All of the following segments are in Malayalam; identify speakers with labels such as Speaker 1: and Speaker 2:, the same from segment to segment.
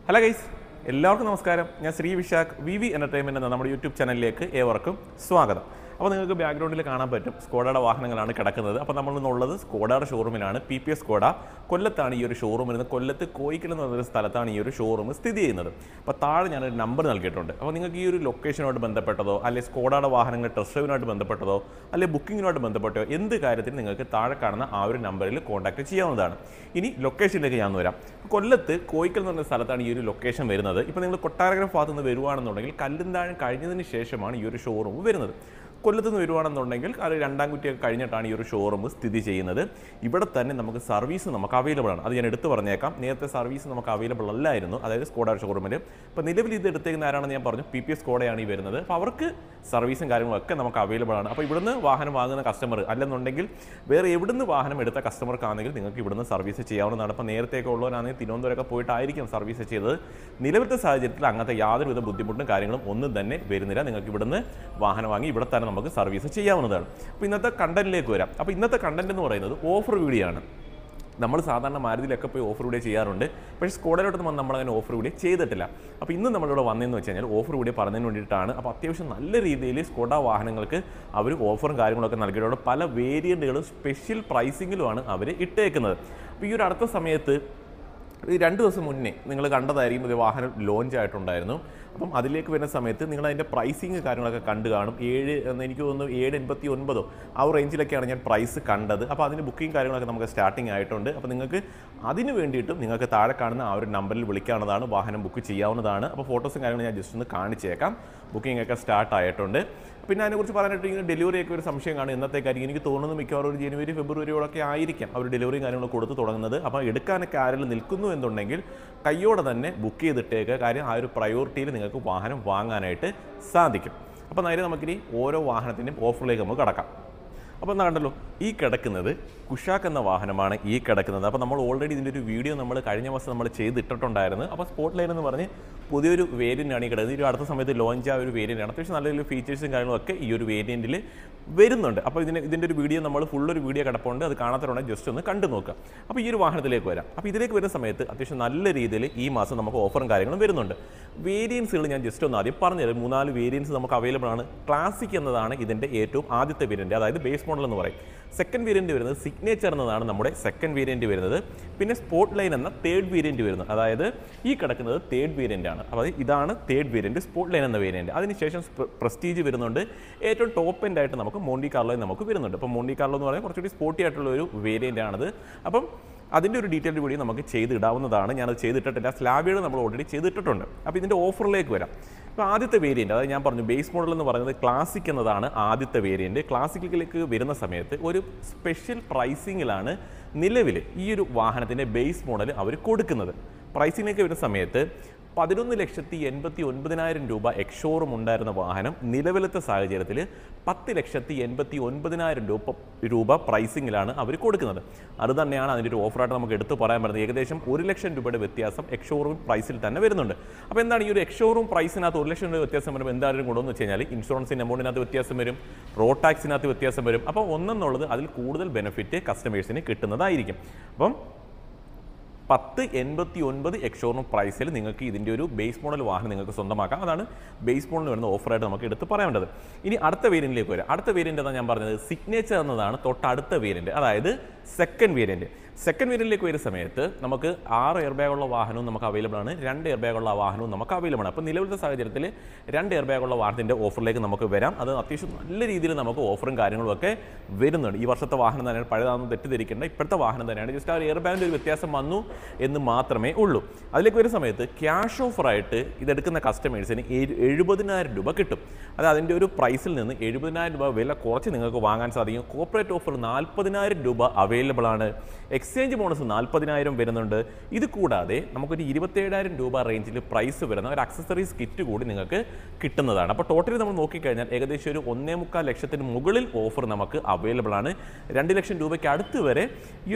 Speaker 1: ഹലോ ഗൈസ് എല്ലാവർക്കും നമസ്കാരം ഞാൻ Sree Vishakh V V entertainment എന്ന നമ്മുടെ യൂട്യൂബ് ചാനലിലേക്ക് ഏവർക്കും സ്വാഗതം അപ്പോൾ നിങ്ങൾക്ക് ബാക്ക്ഗ്രൗണ്ടിൽ കാണാൻ പറ്റും സ്കോഡയുടെ വാഹനങ്ങളാണ് കിടക്കുന്നത് അപ്പോൾ നമ്മൾ ഇന്നുള്ളത് സ്കോഡയുടെ ഷോറൂമിലാണ് പി പി എസ് സ്കോഡ കൊല്ലത്താണ് ഈ ഒരു ഷോറൂം വരുന്നത് കൊല്ലത്ത് കോയിക്കൽ എന്ന് പറയുന്ന സ്ഥലത്താണ് ഈ ഒരു ഷോറൂം സ്ഥിതി ചെയ്യുന്നത് അപ്പോൾ താഴെ ഞാനൊരു നമ്പർ നൽകിയിട്ടുണ്ട് അപ്പോൾ നിങ്ങൾക്ക് ഈ ഒരു ലൊക്കേഷനുമായിട്ട് ബന്ധപ്പെട്ടതോ അല്ലെങ്കിൽ സ്കോഡയുടെ വാഹനങ്ങൾ ടെസ്റ്റ് ഡ്രൈവിനുമായിട്ട് ബന്ധപ്പെട്ടതോ അല്ലെങ്കിൽ ബുക്കിങ്ങിനുമായിട്ട് ബന്ധപ്പെട്ടോ എന്ത് കാര്യത്തിൽ നിങ്ങൾക്ക് താഴെ കാണുന്ന ആ ഒരു നമ്പറിൽ കോൺടാക്ട് ചെയ്യാവുന്നതാണ് ഇനി ലൊക്കേഷനിലേക്ക് ഞാൻ വരാം കൊല്ലത്ത് കോയിക്കൽ എന്ന് പറഞ്ഞ സ്ഥലത്താണ് ഈ ഒരു ലൊക്കേഷൻ വരുന്നത് ഇപ്പോൾ നിങ്ങൾ കൊട്ടാരക്കര ഭാഗത്ത് നിന്ന് വരുവാണെന്നുണ്ടെങ്കിൽ കല്ലുന്താഴം കഴിഞ്ഞതിന് ശേഷമാണ് ഈ ഒരു ഷോറൂം വരുന്നത് കൊല്ലത്ത് നിന്ന് വരുവാണെന്നുണ്ടെങ്കിൽ അത് രണ്ടാം കുറ്റിയൊക്കെ കഴിഞ്ഞിട്ടാണ് ഈ ഒരു ഷോറൂം സ്ഥിതി ചെയ്യുന്നത് ഇവിടെ തന്നെ നമുക്ക് സർവീസ് നമുക്ക് അവൈലബിൾ ആണ് അത് ഞാൻ എടുത്തു പറഞ്ഞേക്കാം നേരത്തെ സർവീസ് നമുക്ക് അവൈലബിൾ അല്ലായിരുന്നു അതായത് സ്കോഡ ഷോറൂമിൽ ഇപ്പോൾ നിലവിൽ ഇത് എടുത്തേക്കുന്ന ആരാണെന്ന് ഞാൻ പറഞ്ഞു പി പി എസ് സ്കോഡയാണ് ഈ വരുന്നത് അപ്പോൾ അവർക്ക് സർവീസും കാര്യങ്ങളൊക്കെ നമുക്ക് അവൈലബിൾ ആണ് അപ്പോൾ ഇവിടുന്ന് വാഹനം വാങ്ങുന്ന കസ്റ്റമർ അല്ലെന്നുണ്ടെങ്കിൽ വേറെ എവിടുന്ന് വാഹനം എടുത്ത കസ്റ്റമർക്കാണെങ്കിൽ നിങ്ങൾക്ക് ഇവിടുന്ന് സർവീസ് ചെയ്യാവുന്നതാണ് അപ്പോൾ നേരത്തെയൊക്കെ ഉള്ളവരാണെങ്കിൽ തിരുവനന്തപുരമൊക്കെ പോയിട്ടായിരിക്കും സർവീസ് ചെയ്തത് നിലവിലത്തെ സാഹചര്യത്തിൽ അങ്ങനത്തെ യാതൊരുവിധ ബുദ്ധിമുട്ടും കാര്യങ്ങളും ഒന്നും തന്നെ വരുന്നില്ല നിങ്ങൾക്ക് ഇവിടുന്ന് വാഹനം വാങ്ങി ഇവിടെ തന്നെ നമുക്ക് സർവീസ് ചെയ്യാവുന്നതാണ് അപ്പോൾ ഇന്നത്തെ കണ്ടന്റിലേക്ക് വരാം അപ്പോൾ ഇന്നത്തെ കണ്ടന്റ് എന്ന് പറയുന്നത് ഓഫർ വീഡിയോ ആണ് നമ്മൾ സാധാരണ മാരുതിയിലൊക്കെ പോയി ഓഫർ വീഡിയോ ചെയ്യാറുണ്ട് പക്ഷേ സ്കോഡയിലോട്ട് വന്ന് നമ്മളങ്ങനെ ഓഫർ വീഡിയോ ചെയ്തിട്ടില്ല അപ്പോൾ ഇന്ന് നമ്മളിവിടെ വന്നതെന്ന് വെച്ച് കഴിഞ്ഞാൽ ഓഫർ വീഡിയോ പറഞ്ഞതിന് വേണ്ടിയിട്ടാണ് അപ്പോൾ അത്യാവശ്യം നല്ല രീതിയിൽ സ്കോഡ വാഹനങ്ങൾക്ക് അവർ ഓഫറും കാര്യങ്ങളൊക്കെ നൽകിയിട്ടുണ്ട് പല വേരിയൻറ്റുകളും സ്പെഷ്യൽ പ്രൈസിങ്ങിലുമാണ് അവർ ഇട്ടേക്കുന്നത് അപ്പോൾ ഈ ഒരു അടുത്ത സമയത്ത് ഈ രണ്ട് ദിവസം മുന്നേ നിങ്ങൾ കണ്ടതായിരിക്കും ഒരു വാഹനം ലോഞ്ച് ആയിട്ടുണ്ടായിരുന്നു അപ്പം അതിലേക്ക് വരുന്ന സമയത്ത് നിങ്ങൾ അതിൻ്റെ പ്രൈസിങ് കാര്യങ്ങളൊക്കെ കണ്ടു കാണും ഏഴ് എന്ന് എനിക്ക് തോന്നുന്നു ഏഴ് എൺപത്തി ഒൻപതോ ആ ഒരു റേഞ്ചിലൊക്കെയാണ് ഞാൻ പ്രൈസ് കണ്ടത് അപ്പോൾ അതിന് ബുക്കിംഗ് കാര്യങ്ങളൊക്കെ നമുക്ക് സ്റ്റാർട്ടിങ് ആയിട്ടുണ്ട് അപ്പോൾ നിങ്ങൾക്ക് അതിന് വേണ്ടിയിട്ടും നിങ്ങൾക്ക് താഴെ കാണുന്ന ആ ഒരു നമ്പറിൽ വിളിക്കാവുന്നതാണ് വാഹനം ബുക്ക് ചെയ്യാവുന്നതാണ് അപ്പോൾ ഫോട്ടോസും കാര്യങ്ങളും ഞാൻ ജസ്റ്റ് ഒന്ന് കാണിച്ചേക്കാം ബുക്കിംഗ് ഒക്കെ സ്റ്റാർട്ട് ആയിട്ടുണ്ട് പിന്നെ അതിനെക്കുറിച്ച് പറയാനായിട്ട് ഇങ്ങനെ ഡെലിവറി ഒക്കെ ഒരു സംശയം കാണും എന്നത്തേക്കായിരിക്കും എനിക്ക് തോന്നുന്നു മിക്കവാറും ഒരു ജനുവരി ഫെബ്രുവരിയോടൊക്കെ ആയിരിക്കാം അവർ ഡെലിവറിയും കാര്യങ്ങളും കൊടുത്ത് തുടങ്ങുന്നത് അപ്പോൾ എടുക്കാനൊക്കെ ആരെങ്കിലും നിൽക്കുന്നു എന്നുണ്ടെങ്കിൽ കയ്യോടെ തന്നെ ബുക്ക് ചെയ്തിട്ടേക്ക് കാര്യം ആ ഒരു പ്രയോറിറ്റിയിൽ നിങ്ങൾക്ക് വാഹനം വാങ്ങാനായിട്ട് സാധിക്കും അപ്പോൾ നേരെ നമുക്കിനി ഓരോ വാഹനത്തിൻ്റെയും ഓഫറിലേക്ക് നമുക്ക് കടക്കാം അപ്പോൾ എന്നാ കണ്ടല്ലോ ഈ കിടക്കുന്നത് കുഷാക്ക് എന്ന വാഹനമാണ് ഈ കിടക്കുന്നത് അപ്പോൾ നമ്മൾ ഓൾറെഡി ഇതിൻ്റെ ഒരു വീഡിയോ നമ്മൾ കഴിഞ്ഞ മാസം നമ്മൾ ചെയ്തിട്ടിട്ടുണ്ടായിരുന്നു അപ്പോൾ സ്പോട്ട് ലൈൻ എന്ന് പറഞ്ഞ് പുതിയൊരു വേരിയൻ്റാണ് ഈ കിടക്കുന്നത് ഈ ഒരു അടുത്ത സമയത്ത് ലോഞ്ച് ആ ഒരു വേരിയൻ്റാണ് അത്യാവശ്യം നല്ല നല്ല ഫീച്ചേഴ്സും കാര്യങ്ങളൊക്കെ ഈ ഒരു വേരിയൻറ്റിൽ വരുന്നുണ്ട് അപ്പോൾ ഇതിന് ഇതിൻ്റെ ഒരു വീഡിയോ നമ്മൾ ഫുൾ ഒരു വീഡിയോ കിടപ്പുണ്ട് അത് കാണാത്തവരുണ്ടെങ്കിൽ ജസ്റ്റ് ഒന്ന് കണ്ടു നോക്കുക അപ്പോൾ ഈ ഒരു വാഹനത്തിലേക്ക് വരാം അപ്പോൾ ഇതിലേക്ക് വരുന്ന സമയത്ത് അത്യാവശ്യം നല്ല രീതിയിൽ ഈ മാസം നമുക്ക് ഓഫറും കാര്യങ്ങളും വരുന്നുണ്ട് വേരിയൻസുകൾ ഞാൻ ജസ്റ്റ് ഒന്ന് ആദ്യം പറഞ്ഞുതരാം മൂന്നാല് വേരിയൻസ് നമുക്ക് അവൈലബിൾ ആണ് ക്ലാസിക് എന്നതാണ് ഇതിൻ്റെ ഏറ്റവും ആദ്യത്തെ വേരിയൻറ്റ് അതായത് ബേസ് മോഡൽ എന്ന് പറയും സെക്കൻഡ് വേരിയൻറ്റ് വരുന്നത് സിഗ്നേച്ചർ എന്നതാണ് നമ്മുടെ സെക്കൻഡ് വേരിയൻറ്റ് വരുന്നത് പിന്നെ സ്പോട്ട് ലൈൻ എന്ന തേർഡ് വേരിയൻറ്റ് വരുന്നത് അതായത് ഈ കിടക്കുന്നത് തേർഡ് വേരിയൻ്റ് ആണ് അപ്പോൾ ഇതാണ് തേർഡ് വേരിയൻറ്റ് സ്പോട്ട് ലൈൻ എന്ന വേരിയൻറ്റ് അതിനുശേഷം പ്രസ്റ്റീജ് വരുന്നുണ്ട് ഏറ്റവും ടോപ്പ് എൻഡ് ആയിട്ട് നമുക്ക് മോണ്ടി കാർലോ നമുക്ക് വരുന്നുണ്ട് അപ്പോൾ മോണ്ടി കാർലോ എന്ന് പറയുന്നത് കുറച്ചുകൂടി സ്പോട്ടി ആയിട്ടുള്ള ഒരു വേരിയൻ്റ് ആണത് അപ്പം അതിൻ്റെ ഒരു ഡീറ്റെയിൽഡ് വീഡിയോ നമുക്ക് ചെയ്തിടാവുന്നതാണ് ഞാനത് ചെയ്തിട്ടിട്ടില്ല സ്ലാബികൾ നമ്മൾ ഓൾറെഡി ചെയ്തിട്ടിട്ടുണ്ട് അപ്പോൾ ഇതിൻ്റെ ഓഫറിലേക്ക് വരാം ഇപ്പോൾ ആദ്യത്തെ വേരിയൻറ്റ് അതായത് ഞാൻ പറഞ്ഞു ബേസ് മോഡൽ എന്ന് പറയുന്നത് ക്ലാസിക് എന്നതാണ് ആദ്യത്തെ വേരിയൻറ്റ് ക്ലാസിക്കിലേക്ക് വരുന്ന സമയത്ത് ഒരു സ്പെഷ്യൽ പ്രൈസിങ്ങിലാണ് നിലവിൽ ഈ ഒരു വാഹനത്തിൻ്റെ ബേസ് മോഡൽ അവർ കൊടുക്കുന്നത് പ്രൈസിങ്ങിലേക്ക് വരുന്ന സമയത്ത് പതിനൊന്ന് ലക്ഷത്തി എൺപത്തി ഒൻപതിനായിരം രൂപ എക്സോറും ഉണ്ടായിരുന്ന വാഹനം നിലവിലത്തെ സാഹചര്യത്തിൽ പത്ത് ലക്ഷത്തി എൺപത്തി ഒൻപതിനായിരം രൂപ രൂപ പ്രൈസിങ്ങിലാണ് അവർ കൊടുക്കുന്നത് അത് തന്നെയാണ് അതിൻ്റെ ഒരു ഓഫറായിട്ട് നമുക്ക് എടുത്തു പറയാൻ പറ്റുന്നത് ഏകദേശം ഒരു ലക്ഷം രൂപയുടെ വ്യത്യാസം എക്സോറൂം പ്രൈസിൽ തന്നെ വരുന്നുണ്ട് അപ്പോൾ എന്താണ് ഈ ഒരു എക്സോറൂം പ്രൈസിനകത്ത് ഒരു ലക്ഷം രൂപ വ്യത്യാസം വരുമ്പോൾ എന്താണ് ഗുണമെന്ന് വെച്ച് കഴിഞ്ഞാൽ ഇൻഷുറൻസിൻ്റെ എമൗണ്ടിനകത്ത് വ്യത്യാസം വരും റോഡ് ടാക്സിനകത്ത് വ്യത്യാസം വരും അപ്പോൾ ഒന്നെന്നുള്ളത് അതിൽ കൂടുതൽ ബെനിഫിറ്റ് കസ്റ്റമേഴ്സിന് കിട്ടുന്നതായിരിക്കും അപ്പം പത്ത് എൺപത്തി ഒൻപത് എക്സോറിനും പ്രൈസിൽ നിങ്ങൾക്ക് ഇതിൻ്റെ ഒരു ബേസ് മോഡൽ വാഹനം നിങ്ങൾക്ക് സ്വന്തമാക്കാം അതാണ് ബേസ് മോഡലിന് വരുന്ന ഓഫറായിട്ട് നമുക്ക് എടുത്ത് പറയേണ്ടത് ഇനി അടുത്ത വേരിയൻറ്റിലേക്ക് വരാം അടുത്ത വേരിയൻ്റ് എന്നാണ് ഞാൻ പറഞ്ഞത് സിഗ്നേച്ചർ എന്നതാണ് തൊട്ടടുത്ത വേരിയൻറ്റ് അതായത് സെക്കൻഡ് വേരിയൻറ്റ് സെക്കൻഡ് വേരിയൻറ്റിലേക്ക് വരുന്ന സമയത്ത് നമുക്ക് ആറ് എയർ ബാഗുള്ള വാഹനവും നമുക്ക് അവൈലബിൾ ആണ് രണ്ട് എയർ ബാഗുള്ള വാഹനവും നമുക്ക് അവൈലബിൾ ആണ് അപ്പോൾ നിലവിലത്തെ സാഹചര്യത്തിൽ രണ്ട് എയർ ബാഗുള്ള വാഹനത്തിൻ്റെ ഓഫറിലേക്ക് നമുക്ക് വരാം അത് അത്യാവശ്യം നല്ല രീതിയിൽ നമുക്ക് ഓഫറും കാര്യങ്ങളും ഒക്കെ വരുന്നുണ്ട് ഈ വർഷത്തെ വാഹനം തന്നെയാണ് പഴയതാണെന്ന് തെറ്റിദ്ധരിക്കേണ്ട ഇപ്പോഴത്തെ വാഹനം തന്നെയാണ് ജസ്റ്റ് ആ ഒരു എയർ ബാഗിൻ്റെ ഒരു വ്യത്യാസം വന്നു എന്ന് മാത്രമേ ഉള്ളൂ അതിലേക്ക് വരുന്ന സമയത്ത് ക്യാഷ് ഓഫറായിട്ട് ഇതെടുക്കുന്ന കസ്റ്റമേഴ്സിന് എഴുപതിനായിരം രൂപ കിട്ടും അത് അതിൻ്റെ ഒരു പ്രൈസിൽ നിന്ന് എഴുപതിനായിരം രൂപ വില കുറച്ച് നിങ്ങൾക്ക് വാങ്ങാൻ സാധിക്കും കോർപ്പറേറ്റ് ഓഫർ നാൽപ്പതിനായിരം രൂപ അവൈലബിൾ ആണ് എക്സ്ചേഞ്ച് ബോണസ് നാൽപ്പതിനായിരം വരുന്നുണ്ട് ഇത് കൂടാതെ നമുക്കൊരു ഇരുപത്തേഴായിരം രൂപ റേഞ്ചിൽ പ്രൈസ് വരുന്ന ഒരു അക്സസറീസ് കിറ്റ് കൂടി നിങ്ങൾക്ക് കിട്ടുന്നതാണ് അപ്പോൾ ടോട്ടലി നമ്മൾ നോക്കിക്കഴിഞ്ഞാൽ ഏകദേശം ഒരു ഒന്നേ മുക്കാൽ ലക്ഷത്തിന് മുകളിൽ ഓഫർ നമുക്ക് അവൈലബിൾ ആണ് രണ്ട് ലക്ഷം രൂപയ്ക്ക് അടുത്ത് വരെ ഈ ഒരു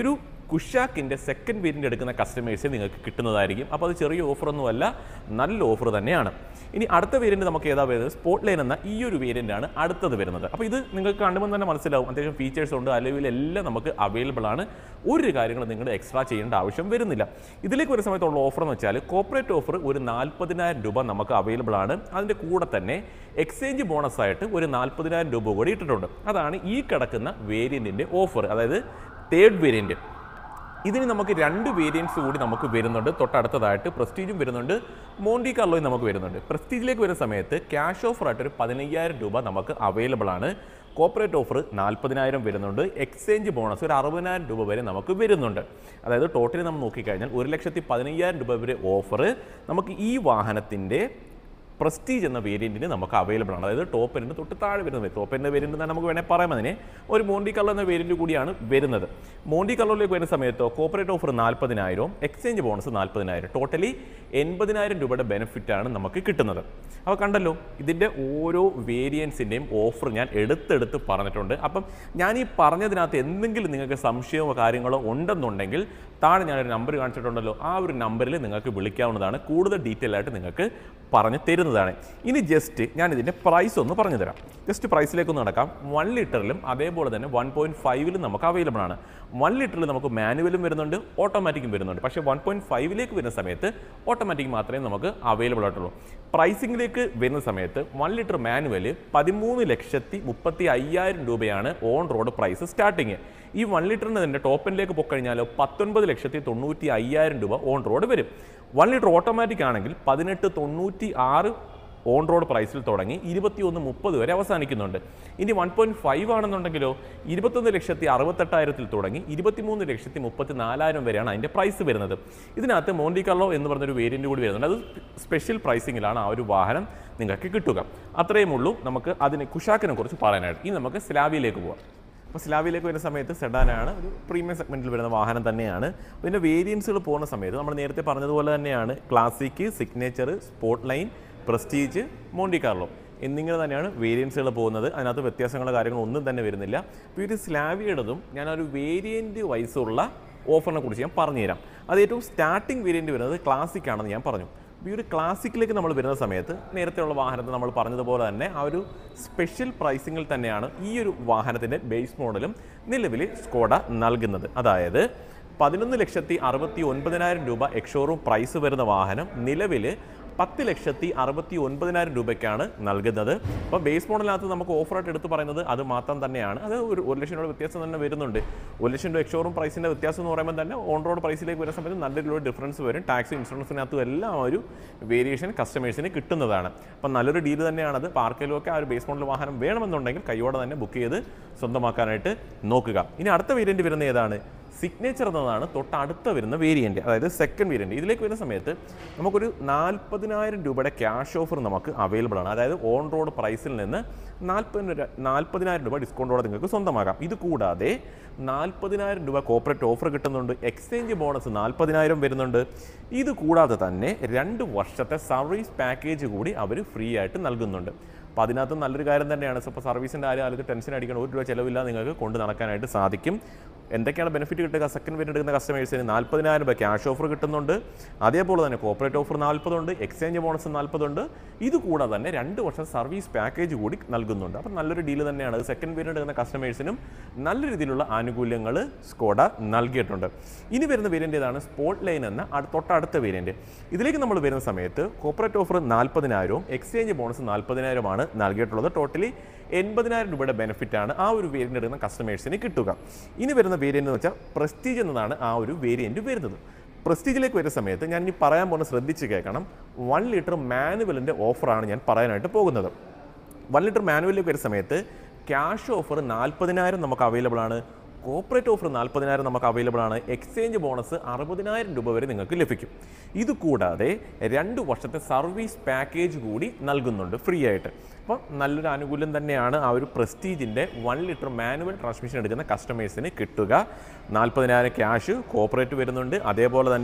Speaker 1: കുഷാക്കിൻ്റെ സെക്കൻഡ് വേരിയൻ്റ് എടുക്കുന്ന കസ്റ്റമേഴ്സിന് നിങ്ങൾക്ക് കിട്ടുന്നതായിരിക്കും അപ്പോൾ അത് ചെറിയ ഓഫറൊന്നുമല്ല നല്ല ഓഫർ തന്നെയാണ് ഇനി അടുത്ത വേരിയൻ്റ് നമുക്ക് ഏതാ വരുന്നത് സ്പോട്ട് ലൈൻ എന്ന ഈ ഒരു വേരിയൻ്റ് ആണ് അടുത്തത് വരുന്നത് അപ്പോൾ ഇത് നിങ്ങൾക്ക് കാണുമ്പോൾ തന്നെ മനസ്സിലാവും അത്യാവശ്യം ഫീച്ചേഴ്സ് ഉണ്ട് അലവിലെല്ലാം നമുക്ക് അവൈലബിൾ ആണ് ഒരു കാര്യങ്ങളും നിങ്ങൾ എക്സ്ട്രാ ചെയ്യേണ്ട ആവശ്യം വരുന്നില്ല ഇതിലേക്ക് ഒരു സമയത്തുള്ള ഓഫർ എന്ന് വെച്ചാൽ കോപ്പറേറ്റ് ഓഫർ ഒരു നാൽപ്പതിനായിരം രൂപ നമുക്ക് അവൈലബിൾ ആണ് അതിൻ്റെ കൂടെ തന്നെ എക്സ്ചേഞ്ച് ബോണസ് ആയിട്ട് ഒരു നാൽപ്പതിനായിരം രൂപ കൂടി ഇട്ടിട്ടുണ്ട് അതാണ് ഈ കിടക്കുന്ന വേരിയൻറ്റിൻ്റെ ഓഫർ അതായത് തേർഡ് വേരിയൻറ്റ് ഇതിന് നമുക്ക് രണ്ട് വേരിയൻസ് കൂടി നമുക്ക് വരുന്നുണ്ട് തൊട്ടടുത്തതായിട്ട് പ്രസ്റ്റീജും വരുന്നുണ്ട് മോണ്ടി കാർലോയും നമുക്ക് വരുന്നുണ്ട് പ്രസ്റ്റീജിലേക്ക് വരുന്ന സമയത്ത് ക്യാഷ് ഓഫർ ആയിട്ട് ഒരു പതിനയ്യായിരം രൂപ നമുക്ക് അവൈലബിൾ ആണ് കോപ്പറേറ്റ് ഓഫർ നാൽപ്പതിനായിരം വരുന്നുണ്ട് എക്സ്ചേഞ്ച് ബോണസ് ഒരു അറുപതിനായിരം രൂപ വരെ നമുക്ക് വരുന്നുണ്ട് അതായത് ടോട്ടലി നമ്മൾ നോക്കിക്കഴിഞ്ഞാൽ ഒരു ലക്ഷത്തി പതിനയ്യായിരം രൂപ വരെ ഓഫർ നമുക്ക് ഈ വാഹനത്തിൻ്റെ പ്രസ്റ്റീജ് എന്ന വേരിയൻറ്റിന് നമുക്ക് അവൈലബിൾ ആണ് അതായത് ടോപ്പ് എൻഡ് തൊട്ട് താഴെ വരുന്നത് ടോപ്പ് എൻഡ് വേരിയൻ്റ് തന്നെ നമുക്ക് വേണേൽ പറയാം അതിനെ ഒരു മോണ്ടി കളർ എന്ന വേരിയൻറ്റ് കൂടിയാണ് വരുന്നത് മോണ്ടി കളറിലേക്ക് വരുന്ന സമയത്ത് കോപ്പറേറ്റ് ഓഫർ നാൽപ്പതിനായിരവും എക്സ്ചേഞ്ച് ബോണസ് നാൽപ്പതിനായിരം ടോട്ടലി എൺപതിനായിരം രൂപയുടെ ബെനിഫിറ്റാണ് നമുക്ക് കിട്ടുന്നത് അപ്പോൾ കണ്ടല്ലോ ഇതിൻ്റെ ഓരോ വേരിയൻസിൻ്റെയും ഓഫർ ഞാൻ എടുത്തെടുത്ത് പറഞ്ഞിട്ടുണ്ട് അപ്പം ഞാൻ ഈ പറഞ്ഞതിനകത്ത് എന്തെങ്കിലും നിങ്ങൾക്ക് സംശയമോ കാര്യങ്ങളോ ഉണ്ടെന്നുണ്ടെങ്കിൽ താഴെ ഞാനൊരു നമ്പർ കാണിച്ചിട്ടുണ്ടല്ലോ ആ ഒരു നമ്പറിൽ നിങ്ങൾക്ക് വിളിക്കാവുന്നതാണ് കൂടുതൽ ഡീറ്റെയിൽ ആയിട്ട് നിങ്ങൾക്ക് പറഞ്ഞു തരുന്നതാണ് ഇനി ജസ്റ്റ് ഞാൻ ഇതിൻ്റെ പ്രൈസ് ഒന്ന് പറഞ്ഞു തരാം ജസ്റ്റ് പ്രൈസിലേക്കൊന്ന് നടക്കാം വൺ ലിറ്ററിലും അതേപോലെ തന്നെ വൺ പോയിൻറ്റ് ഫൈവിലും നമുക്ക് അവൈലബിൾ ആണ് വൺ ലിറ്ററിൽ നമുക്ക് മാനുവലും വരുന്നുണ്ട് ഓട്ടോമാറ്റിക്കും വരുന്നുണ്ട് പക്ഷേ വൺ പോയിൻറ്റ് ഫൈവിലേക്ക് വരുന്ന സമയത്ത് ഓട്ടോമാറ്റിക് മാത്രമേ നമുക്ക് അവൈലബിൾ ആയിട്ടുള്ളൂ പ്രൈസിങ്ങിലേക്ക് വരുന്ന സമയത്ത് വൺ ലിറ്റർ മാനുവൽ പതിമൂന്ന് ലക്ഷത്തി മുപ്പത്തി അയ്യായിരം രൂപയാണ് ഓൺ റോഡ് പ്രൈസ് സ്റ്റാർട്ടിങ് ഈ വൺ ലിറ്ററിന് തന്നെ ടോപ്പനിലേക്ക് പോയിക്കഴിഞ്ഞാൽ പത്തൊൻപത് ലക്ഷത്തി തൊണ്ണൂറ്റി അയ്യായിരം രൂപ ഓൺ റോഡ് വരും വൺ ലിറ്റർ ഓട്ടോമാറ്റിക് ആണെങ്കിൽ പതിനെട്ട് തൊണ്ണൂറ്റി ആറ് ഓൺ റോഡ് പ്രൈസിൽ തുടങ്ങി ഇരുപത്തിയൊന്ന് മുപ്പത് വരെ അവസാനിക്കുന്നുണ്ട് ഇനി വൺ പോയിന്റ് ഫൈവ് ആണെന്നുണ്ടെങ്കിലോ ഇരുപത്തൊന്ന് ലക്ഷത്തി അറുപത്തെട്ടായിരത്തിൽ തുടങ്ങി ഇരുപത്തിമൂന്ന് ലക്ഷത്തി മുപ്പത്തി നാലായിരം വരെയാണ് അതിൻ്റെ പ്രൈസ് വരുന്നത് ഇതിനകത്ത് മോണ്ടി കർലോ എന്ന് പറഞ്ഞൊരു വേരിയൻ്റ് കൂടി വരുന്നുണ്ട് അത് സ്പെഷ്യൽ പ്രൈസിങ്ങിലാണ് ആ ഒരു വാഹനം നിങ്ങൾക്ക് കിട്ടുക അത്രയും ഉള്ളൂ നമുക്ക് അതിനെ കുഷാക്കിനെ കുറിച്ച് പറയാനായിട്ട് ഇനി നമുക്ക് സ്ലാവിയിലേക്ക് പോകാം അപ്പോൾ സ്ലാവിലേക്ക് വരുന്ന സമയത്ത് സെഡാനാണ് ഒരു പ്രീമിയം സെഗ്മെൻറ്റിൽ വരുന്ന വാഹനം തന്നെയാണ് പിന്നെ വേരിയൻസുകൾ പോകുന്ന സമയത്ത് നമ്മൾ നേരത്തെ പറഞ്ഞതുപോലെ തന്നെയാണ് classic signature sportline prestige Monte Carlo എന്നിങ്ങനെ തന്നെയാണ് വേരിയൻസുകൾ പോകുന്നത് അതിനകത്ത് വ്യത്യാസങ്ങളോ കാര്യങ്ങളോ ഒന്നും തന്നെ വരുന്നില്ല അപ്പോൾ ഈ ഒരു സ്ലാവിയുടേതും ഞാനൊരു വേരിയൻറ്റ് വൈസുള്ള ഓഫറിനെ കുറിച്ച് ഞാൻ പറഞ്ഞുതരാം അത് ഏറ്റവും സ്റ്റാർട്ടിംഗ് വേരിയൻറ്റ് വരുന്നത് ക്ലാസിക് ആണെന്ന് ഞാൻ പറഞ്ഞു അപ്പോൾ ഈ ഒരു ക്ലാസിക്കിലേക്ക് നമ്മൾ വരുന്ന സമയത്ത് നേരത്തെയുള്ള വാഹനത്തിൽ നമ്മൾ പറഞ്ഞതുപോലെ തന്നെ ആ ഒരു സ്പെഷ്യൽ പ്രൈസിങ്ങിൽ തന്നെയാണ് ഈ ഒരു വാഹനത്തിൻ്റെ ബേസ് മോഡലും നിലവിൽ സ്കോഡ നൽകുന്നത് അതായത് പതിനൊന്ന് ലക്ഷത്തി അറുപത്തി ഒൻപതിനായിരം രൂപ എക്സോറൂം പ്രൈസ് വരുന്ന വാഹനം നിലവിൽ പത്ത് ലക്ഷത്തി അറുപത്തി ഒൻപതിനായിരം രൂപയ്ക്കാണ് നൽകുന്നത് അപ്പോൾ ബേസ് മോഡലിനകത്ത് നമുക്ക് ഓഫറായിട്ട് എടുത്ത് പറയുന്നത് അത് മാത്രം തന്നെയാണ് അത് ഒരു ഒരു ലക്ഷം രൂപ വ്യത്യാസം തന്നെ വരുന്നുണ്ട് ഒരു ലക്ഷം രൂപ എക്സോറും പ്രൈസിൻ്റെ വ്യത്യാസം എന്ന് പറയുമ്പോൾ തന്നെ ഓൺ റോഡ് പ്രൈസിലേക്ക് വരുന്ന സമയത്ത് നല്ല രൂപ ഡിഫറൻസ് വരും ടാക്സ് ഇൻഷുറൻസിനകത്തും എല്ലാം ആ ഒരു വേരിയേഷൻ കസ്റ്റമേഴ്സിന് കിട്ടുന്നതാണ് അപ്പം നല്ലൊരു ഡീൽ തന്നെയാണത് അപ്പോൾ ആർക്കെങ്കിലും ഒക്കെ ആ ഒരു ബേസ് മോഡൽ വാഹനം വേണമെന്നുണ്ടെങ്കിൽ കൈയോടെ തന്നെ ബുക്ക് ചെയ്ത് സ്വന്തമാക്കാനായിട്ട് നോക്കുക ഇനി അടുത്ത വേരിയൻറ്റ് വരുന്ന ഏതാണ് സിഗ്നേച്ചർ എന്നതാണ് തൊട്ടടുത്ത വരുന്ന വേരിയൻറ്റ് അതായത് സെക്കൻഡ് വേരിയൻറ്റ് ഇതിലേക്ക് വരുന്ന സമയത്ത് നമുക്കൊരു നാൽപ്പതിനായിരം രൂപയുടെ ക്യാഷ് ഓഫർ നമുക്ക് അവൈലബിൾ ആണ് അതായത് ഓൺ റോഡ് പ്രൈസിൽ നിന്ന് നാൽപ്പതിന് നാൽപ്പതിനായിരം രൂപ ഡിസ്കൗണ്ടോടെ നിങ്ങൾക്ക് സ്വന്തമാക്കാം ഇത് കൂടാതെ നാൽപ്പതിനായിരം രൂപ കോപ്പറേറ്റ് ഓഫർ കിട്ടുന്നുണ്ട് എക്സ്ചേഞ്ച് ബോണസ് നാൽപ്പതിനായിരം വരുന്നുണ്ട് ഇത് കൂടാതെ തന്നെ രണ്ട് വർഷത്തെ സർവീസ് പാക്കേജ് കൂടി അവർ ഫ്രീ ആയിട്ട് നൽകുന്നുണ്ട് അപ്പോൾ അതിനകത്ത് നല്ലൊരു കാര്യം തന്നെയാണ് ഇപ്പോൾ സർവീസിൻ്റെ ആരും ആൾക്ക് ടെൻഷൻ അടിക്കണം ഒരു രൂപ ചിലവില്ല നിങ്ങൾക്ക് കൊണ്ട് നടക്കാനായിട്ട് സാധിക്കും എന്തൊക്കെയാണ് ബെനിഫിറ്റ് കിട്ടുക സെക്കൻഡ് വേരിയൻ്റ് എടുക്കുന്ന കസ്റ്റമേഴ്സിന് നാൽപ്പതിനായിരം രൂപ ക്യാഷ് ഓഫർ കിട്ടുന്നുണ്ട് അതേപോലെ തന്നെ കോപ്പറേറ്റ് ഓഫർ നാൽപ്പതുണ്ട് എക്സ്ചേഞ്ച് ബോണസ് നാൽപ്പതുണ്ട് ഇത് കൂടാതെ തന്നെ രണ്ട് വർഷം സർവീസ് പാക്കേജ് കൂടി നൽകുന്നുണ്ട് അപ്പോൾ നല്ലൊരു ഡീൽ തന്നെയാണ് അത് സെക്കൻഡ് വേരിയൻ്റ് എടുക്കുന്ന കസ്റ്റമേഴ്സിനും നല്ല രീതിയിലുള്ള ആനുകൂല്യങ്ങൾ സ്കോഡ നൽകിയിട്ടുണ്ട് ഇനി വരുന്ന വേരിയൻ്റ് ഏതാണ് സ്പോട്ട് ലൈൻ എന്ന അടു- തൊട്ടടുത്ത വേരിയൻ്റ് ഇതിലേക്ക് നമ്മൾ വരുന്ന സമയത്ത് കോപ്പറേറ്റ് ഓഫർ നാൽപ്പതിനായിരവും എക്സ്ചേഞ്ച് ബോണസ് നാൽപ്പതിനായിരമാണ് നൽകിയിട്ടുള്ളത് ടോട്ടലി എൺപതിനായിരം രൂപയുടെ ബെനിഫിറ്റാണ് ആ ഒരു വേരിയൻ്റ് എടുക്കുന്ന കസ്റ്റമേഴ്സിന് കിട്ടുക ഇനി വരുന്ന വേരിയൻ്റ് എന്ന് വെച്ചാൽ പ്രസ്റ്റീജ് എന്നതാണ് ആ ഒരു വേരിയൻ്റ് വരുന്നത് പ്രസ്റ്റീജിലേക്ക് വരുന്ന സമയത്ത് ഞാൻ ഇനി പറയാൻ പോകുന്ന ശ്രദ്ധിച്ച് കേൾക്കണം വൺ ലിറ്റർ മാനുവലിൻ്റെ ഓഫറാണ് ഞാൻ പറയാനായിട്ട് പോകുന്നത് വൺ ലിറ്റർ മാനുവലിലേക്ക് വരുന്ന സമയത്ത് ക്യാഷ് ഓഫർ നാൽപ്പതിനായിരം നമുക്ക് അവൈലബിൾ ആണ് കോപ്പറേറ്റ് ഓഫർ നാൽപ്പതിനായിരം നമുക്ക് അവൈലബിൾ ആണ് എക്സ്ചേഞ്ച് ബോണസ് അറുപതിനായിരം രൂപ വരെ നിങ്ങൾക്ക് ലഭിക്കും ഇത് കൂടാതെ രണ്ട് വർഷത്തെ സർവീസ് പാക്കേജ് കൂടി നൽകുന്നുണ്ട് ഫ്രീ ആയിട്ട് അപ്പോൾ നല്ലൊരു ആനുകൂല്യം തന്നെയാണ് ആ ഒരു പ്രസ്റ്റീജിൻ്റെ വൺ ലിറ്റർ മാനുവൽ ട്രാൻസ്മിഷൻ എടുക്കുന്ന കസ്റ്റമേഴ്സിന് കിട്ടുക നാൽപ്പതിനായിരം ക്യാഷ് കോപ്പറേറ്റ് വരുന്നുണ്ട് അതേപോലെ തന്നെ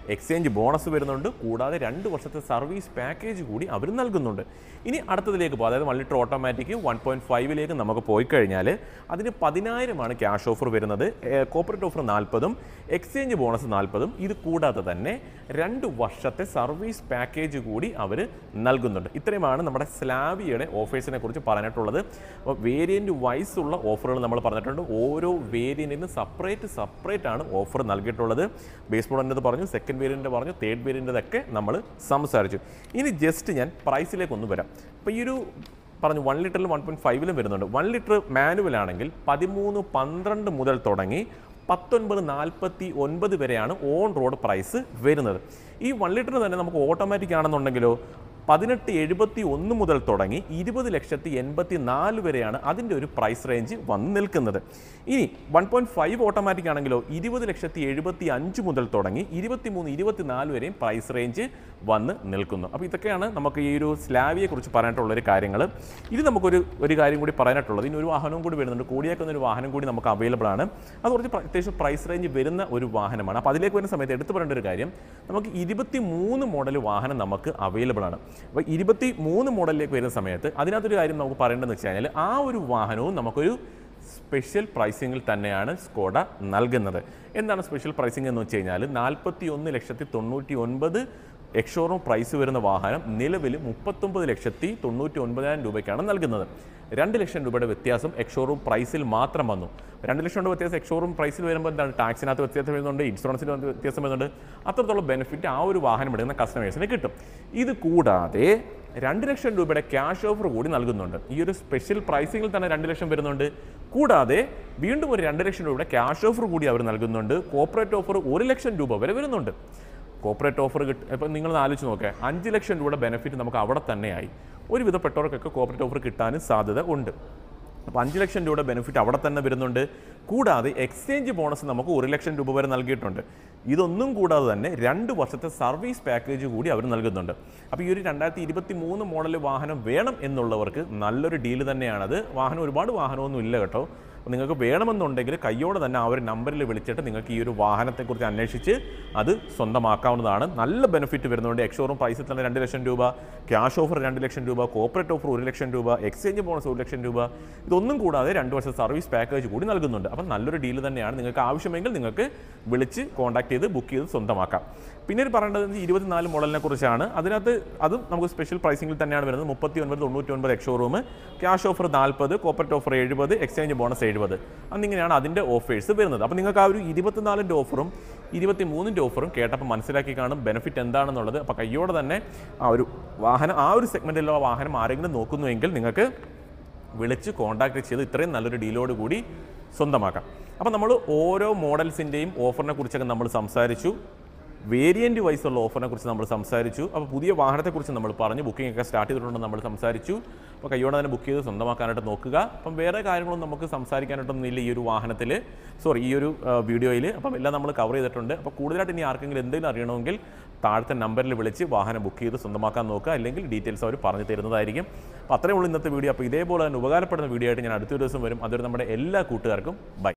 Speaker 1: എക്സ്ചേഞ്ച് ബോണസ് വരുന്നുണ്ട് കൂടാതെ രണ്ട് വർഷത്തെ സർവീസ് പാക്കേജ് കൂടി അവർ നൽകുന്നുണ്ട് ഇനി അടുത്തതിലേക്ക് പോകും അതായത് one litre automatic one point ഫൈവിലേക്ക് നമുക്ക് പോയി കഴിഞ്ഞാൽ അതിന് പതിനായിരമാണ് ക്യാഷ് ഓഫർ വരുന്നത് കോപ്പറേറ്റ് ഓഫർ നാൽപ്പതും എക്സ്ചേഞ്ച് ബോണസ് നാൽപ്പതും ഇത് കൂടാതെ തന്നെ രണ്ട് വർഷത്തെ സർവീസ് പാക്കേജ് കൂടി അവർ നൽകുന്നുണ്ട് ഇത്രയുമാണ് നമ്മുടെ സ്ലാവിയുടെ ഓഫേഴ്സിനെ കുറിച്ച് പറഞ്ഞിട്ടുള്ളത് അപ്പോൾ വേരിയൻറ്റ് വൈസ് ഉള്ള ഓഫറുകൾ നമ്മൾ പറഞ്ഞിട്ടുണ്ട് ഓരോ വേരിയൻറ്റിനും സെപ്പറേറ്റ് സെപ്പറേറ്റ് ആണ് ഓഫർ നൽകിയിട്ടുള്ളത് ബേസ് മോഡലിൻ്റെ പറഞ്ഞു സെക്കൻഡ് വേരിയൻ്റ് പറഞ്ഞു തേർഡ് വേരിയൻ്റെതൊക്കെ നമ്മൾ സംസാരിച്ചു ഇനി ജസ്റ്റ് ഞാൻ പ്രൈസിലേക്ക് ഒന്ന് വരാം അപ്പോൾ ഈ ഒരു പറഞ്ഞു വൺ ലിറ്ററിൽ വൺ പോയിൻറ്റ് ഫൈവിലും വരുന്നുണ്ട് വൺ ലിറ്റർ മാനുവൽ ആണെങ്കിൽ പതിമൂന്ന് പന്ത്രണ്ട് മുതൽ തുടങ്ങി പത്തൊൻപത് നാൽപ്പത്തി ഒൻപത് വരെയാണ് ഓൺ റോഡ് പ്രൈസ് വരുന്നത് ഈ വൺ ലിറ്ററിന് തന്നെ നമുക്ക് ഓട്ടോമാറ്റിക് ആണെന്നുണ്ടെങ്കിലോ പതിനെട്ട് എഴുപത്തി ഒന്ന് മുതൽ തുടങ്ങി ഇരുപത് ലക്ഷത്തി എൺപത്തി നാല് വരെയാണ് അതിൻ്റെ ഒരു പ്രൈസ് റേഞ്ച് വന്ന് നിൽക്കുന്നത് ഇനി വൺ പോയിൻറ്റ് ഫൈവ് ഓട്ടോമാറ്റിക് ആണെങ്കിലോ ഇരുപത് ലക്ഷത്തി എഴുപത്തി അഞ്ച് മുതൽ തുടങ്ങി ഇരുപത്തി മൂന്ന് ഇരുപത്തി നാല് വരെയും പ്രൈസ് റേഞ്ച് വന്ന് നിൽക്കുന്നു അപ്പോൾ ഇതൊക്കെയാണ് നമുക്ക് ഈ ഒരു സ്ലാവിയെ കുറിച്ച് പറയാനായിട്ടുള്ള ഒരു കാര്യങ്ങൾ ഇത് നമുക്കൊരു ഒരു കാര്യം കൂടി പറയാനായിട്ടുള്ളത് ഇനി ഒരു വാഹനവും കൂടി വരുന്നുണ്ട് കൂടിയേക്കുന്ന ഒരു വാഹനം കൂടി നമുക്ക് അവൈലബിൾ ആണ് അത് കുറച്ച് പ്ര- അത്യാവശ്യം പ്രൈസ് റേഞ്ച് വരുന്ന ഒരു വാഹനമാണ് അപ്പോൾ അതിലേക്ക് വരുന്ന സമയത്ത് എടുത്തു പറയേണ്ട ഒരു കാര്യം നമുക്ക് ഇരുപത്തി മൂന്ന് മോഡൽ വാഹനം നമുക്ക് അവൈലബിൾ ആണ് അപ്പോൾ ഇരുപത്തി മൂന്ന് മോഡലിലേക്ക് വരുന്ന സമയത്ത് അതിനകത്തൊരു കാര്യം നമുക്ക് പറയേണ്ടതെന്ന് വെച്ച് കഴിഞ്ഞാൽ ആ ഒരു വാഹനവും നമുക്കൊരു സ്പെഷ്യൽ പ്രൈസിങ്ങിൽ തന്നെയാണ് സ്കോഡ നൽകുന്നത് എന്താണ് സ്പെഷ്യൽ പ്രൈസിംഗ് എന്ന് വെച്ച് കഴിഞ്ഞാൽ നാൽപ്പത്തി ഒന്ന് ലക്ഷത്തി തൊണ്ണൂറ്റി ഒൻപത് എക്സോറൂം പ്രൈസ് വരുന്ന വാഹനം നിലവിൽ മുപ്പത്തൊമ്പത് ലക്ഷത്തി തൊണ്ണൂറ്റി ഒൻപതിനായിരം രൂപയ്ക്കാണ് നൽകുന്നത് രണ്ട് ലക്ഷം രൂപയുടെ വ്യത്യാസം എക്സോറൂം പ്രൈസിൽ മാത്രം വന്നു രണ്ട് ലക്ഷം രൂപ വ്യത്യാസം എക്സോറൂം പ്രൈസിൽ വരുമ്പോൾ എന്താണ് ടാക്സിനകത്ത് വ്യത്യാസം വരുന്നുണ്ട് ഇൻഷുറൻസിന് വ്യത്യാസം വരുന്നുണ്ട് അത്രത്തോളം ബെനിഫിറ്റ് ആ ഒരു വാഹനം എടുക്കുന്ന കസ്റ്റമേഴ്സിന് കിട്ടും ഇത് കൂടാതെ രണ്ട് ലക്ഷം രൂപയുടെ ക്യാഷ് ഓഫർ കൂടി നൽകുന്നുണ്ട് ഈ ഒരു സ്പെഷ്യൽ പ്രൈസിങ്ങിൽ തന്നെ രണ്ട് ലക്ഷം വരുന്നുണ്ട് കൂടാതെ വീണ്ടും ഒരു രണ്ട് ലക്ഷം രൂപയുടെ ക്യാഷ് ഓഫർ കൂടി അവർ നൽകുന്നുണ്ട് കോപ്പറേറ്റ് ഓഫർ ഒരു ലക്ഷം രൂപ വരെ വരുന്നുണ്ട് കോപ്പറേറ്റ് ഓഫർ കിട്ടും ഇപ്പം നിങ്ങൾ ആലോചിച്ച് നോക്കുക അഞ്ച് ലക്ഷം രൂപയുടെ ബെനിഫിറ്റ് നമുക്ക് അവിടെ തന്നെയായി ഒരുവിധപ്പെട്ടവർക്കൊക്കെ കോപ്പറേറ്റ് ഓഫർ കിട്ടാനും സാധ്യത ഉണ്ട് അപ്പോൾ അഞ്ച് ലക്ഷം രൂപയുടെ ബെനിഫിറ്റ് അവിടെ തന്നെ വരുന്നുണ്ട് കൂടാതെ എക്സ്ചേഞ്ച് ബോണസ് നമുക്ക് ഒരു ലക്ഷം രൂപ വരെ നൽകിയിട്ടുണ്ട് ഇതൊന്നും കൂടാതെ തന്നെ രണ്ട് വർഷത്തെ സർവീസ് പാക്കേജ് കൂടി അവർ നൽകുന്നുണ്ട് അപ്പോൾ ഈ ഒരു രണ്ടായിരത്തി ഇരുപത്തി മൂന്ന് മോഡൽ വാഹനം വേണം എന്നുള്ളവർക്ക് നല്ലൊരു ഡീല് തന്നെയാണത് വാഹനം ഒരുപാട് വാഹനമൊന്നും ഇല്ല കേട്ടോ അപ്പോൾ നിങ്ങൾക്ക് വേണമെന്നുണ്ടെങ്കിൽ കയ്യോടെ തന്നെ ആ ഒരു നമ്പറിൽ വിളിച്ചിട്ട് നിങ്ങൾക്ക് ഈ ഒരു വാഹനത്തെക്കുറിച്ച് അന്വേഷിച്ച് അത് സ്വന്തമാക്കാവുന്നതാണ് നല്ല ബെനിഫിറ്റ് വരുന്നുണ്ട് എക്സോറും പ്രൈസിൽ തന്നെ രണ്ട് ലക്ഷം രൂപ ക്യാഷ് ഓഫർ രണ്ട് ലക്ഷം രൂപ കോപ്പറേറ്റ് ഓഫർ ഒരു ലക്ഷം രൂപ എക്സ്ചേഞ്ച് ബോണസ് ഒരു ലക്ഷം രൂപ ഇതൊന്നും കൂടാതെ രണ്ട് വർഷം സർവീസ് പാക്കേജ് കൂടി നൽകുന്നുണ്ട് അപ്പം നല്ലൊരു ഡീല് തന്നെയാണ് നിങ്ങൾക്ക് ആവശ്യമെങ്കിൽ നിങ്ങൾക്ക് വിളിച്ച് കോൺടാക്ട് ചെയ്ത് ബുക്ക് ചെയ്ത് സ്വന്തമാക്കാം പിന്നീട് പറയേണ്ടത് ഇരുപത്തിനാല് മോഡലിനെ കുറിച്ചാണ് അതിനകത്ത് അതും നമുക്ക് സ്പെഷ്യൽ പ്രൈസിംഗിൽ തന്നെയാണ് വരുന്നത് മുപ്പത്തി ഒൻപത് തൊണ്ണൂറ്റി ഒൻപത് എക്സ് ഷോറൂം ക്യാഷ് ഓഫർ നാൽപ്പത് കോപ്പറേറ്റ് ഓഫർ എഴുപത് എക്സ്ചേഞ്ച് ബോണസ് എഴുപത് എന്നിങ്ങനെയാണ് അതിൻ്റെ ഓഫേഴ്സ് വരുന്നത് അപ്പോൾ നിങ്ങൾക്ക് ആ ഒരു ഇരുപത്തിനാലിൻ്റെ ഓഫറും ഇരുപത്തി മൂന്നിൻ്റെ ഓഫറും കേട്ടപ്പോൾ മനസ്സിലാക്കി കാണും ബെനിഫിറ്റ് എന്താണെന്നുള്ളത് അപ്പോൾ കയ്യോടെ തന്നെ ആ ഒരു വാഹനം ആ ഒരു സെഗ്മെൻറ്റിലുള്ള വാഹനം ആരെങ്കിലും നോക്കുന്നുവെങ്കിൽ നിങ്ങൾക്ക് വിളിച്ച് കോൺടാക്ട് ചെയ്ത് ഇത്രയും നല്ലൊരു ഡീലോട് കൂടി സ്വന്തമാക്കാം അപ്പോൾ നമ്മൾ ഓരോ മോഡൽസിൻ്റെയും ഓഫറിനെ കുറിച്ചൊക്കെ നമ്മൾ സംസാരിച്ചു വേരിയൻ്റ് വൈസ് ഉള്ള ഓഫറിനെ കുറിച്ച് നമ്മൾ സംസാരിച്ചു അപ്പോൾ പുതിയ വാഹനത്തെക്കുറിച്ച് നമ്മൾ പറഞ്ഞു ബുക്കിംഗ് ഒക്കെ സ്റ്റാർട്ട് ചെയ്തിട്ടുണ്ടെന്ന് നമ്മൾ സംസാരിച്ചു അപ്പോൾ കയ്യോടെ തന്നെ ബുക്ക് ചെയ്ത് സ്വന്തമാക്കാനായിട്ട് നോക്കുക അപ്പം വേറെ കാര്യങ്ങളൊന്നും നമുക്ക് സംസാരിക്കാനായിട്ടൊന്നും ഇല്ല ഈ ഒരു വാഹനത്തിൽ സോറി ഈ ഒരു വീഡിയോയിൽ അപ്പം എല്ലാം നമ്മൾ കവർ ചെയ്തിട്ടുണ്ട് അപ്പോൾ കൂടുതലായിട്ട് ഇനി ആർക്കെങ്കിലും എന്തെങ്കിലും അറിയണമെങ്കിൽ താഴത്തെ നമ്പറിൽ വിളിച്ച് വാഹനം ബുക്ക് ചെയ്ത് സ്വന്തമാക്കാൻ നോക്കുക അല്ലെങ്കിൽ ഡീറ്റെയിൽസ് അവർ പറഞ്ഞു തരുന്നതായിരിക്കും അപ്പോൾ അത്രയേ ഉള്ളൂ ഇന്നത്തെ വീഡിയോ അപ്പോൾ ഇതേപോലെ തന്നെ ഉപകാരപ്പെടുന്ന വീഡിയോ ആയിട്ട് ഞാൻ അടുത്ത ദിവസം വരും അതൊരു നമ്മുടെ എല്ലാ കൂട്ടുകാർക്കും ബൈ